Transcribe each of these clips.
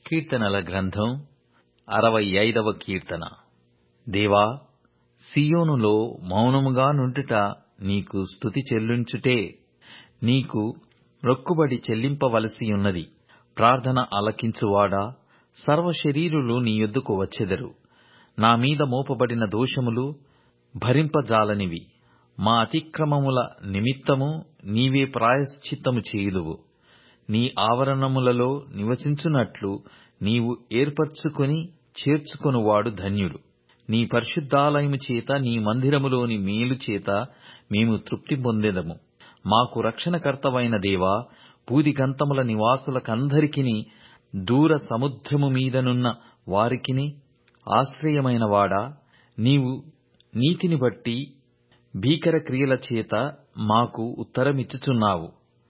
కీర్తనల గ్రంథం అరవై ఐదవ కీర్తన దేవా సీయోనులో మౌనముగా నుండుట నీకు స్తుతి చెల్లించుటే నీకు మ్రొక్కుబడి చెల్లింపవలసియున్నది ప్రార్థన ఆలకించువాడా సర్వశరీరులు నీ యొద్దకు వచ్చెదరు నా మీద మోపబడిన దోషములు భరింపజాలనివి మా అతిక్రమముల నిమిత్తము నీవే ప్రాయశ్చిత్తము చేయుదువు నీ ఆవరణములలో నివసించునట్లు నీవు ఏర్పరచుకొని చేర్చుకొనువాడు ధన్యుడు నీ పరిశుద్ధాలయము చేత నీ మందిరములోని మేలు చేత మేము తృప్తి పొందెదము మాకు రక్షణకర్తవైన దేవా భూదిగంతముల నివాసులకందరికిని దూర సముద్రము మీదనున్న వారికిని ఆశ్రయమైన వాడా నీవు నీతిని బట్టి భీకర క్రియల చేత మాకు ఉత్తరమిచ్చుచున్నావు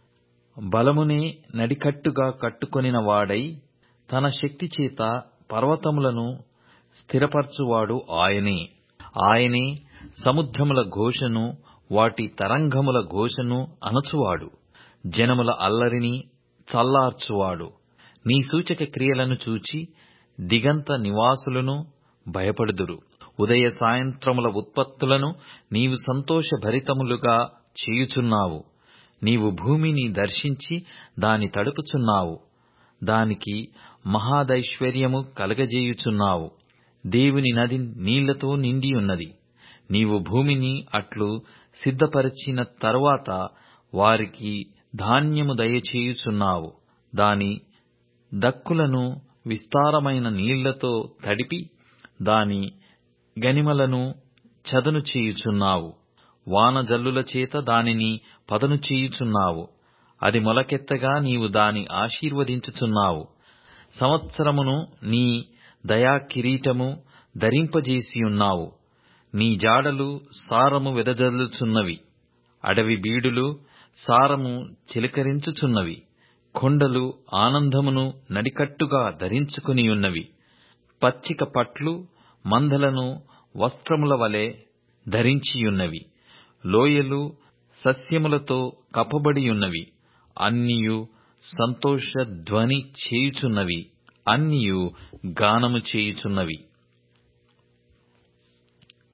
బలమునే నడికట్టుగా కట్టుకొనిన వాడై తన శక్తి చేత పర్వతములను స్థిరపరచువాడు ఆయనే ఆయనే సముద్రముల ఘోషను వాటి తరంగముల ఘోషను అణచువాడు జనముల అల్లరిని చల్లార్చువాడు నీ సూచక క్రియలను చూచి దిగంత నివాసులను భయపడుదురు ఉదయ సాయంత్రముల ఉత్పత్తులను నీవు సంతోషభరితములుగా చేయుచున్నావు నీవు భూమిని దర్శించి దాని తడుపుచున్నావు దానికి మహాదైశ్వర్యము కలగజేయుచున్నావు దేవుని నది నీళ్లతో నిండియున్నది నీవు భూమిని అట్లు సిద్ధపరచిన తరువాత వారికి ధాన్యము దయచేయుచున్నావు దాని దక్కులను విస్తారమైన నీళ్లతో తడిపి దాని గనిమలను చదును చేయుచున్నావు వానజల్లుల చేత దానిని పదను చేయుచున్నావు అది మొలకెత్తగా నీవు దాని ఆశీర్వదించుచున్నావు సంవత్సరమును నీ దయా కిరీటము ధరింపజేసియున్నావు నీ జాడలు సారము వెదజల్లుచున్నవి అడవి బీడులు సారము చిలకరించుచున్నవి కొండలు ఆనందమును నడికట్టుగా ధరించుకునియున్నవి పచ్చిక పట్లు మందలను వస్త్రముల వలె ధరించియున్నవి లోయలు సస్యములతో కప్పబడియున్నవి అన్నియు సంతోష ధ్వని చేయుచున్నవి అన్నియు గానము చేయుచున్నవి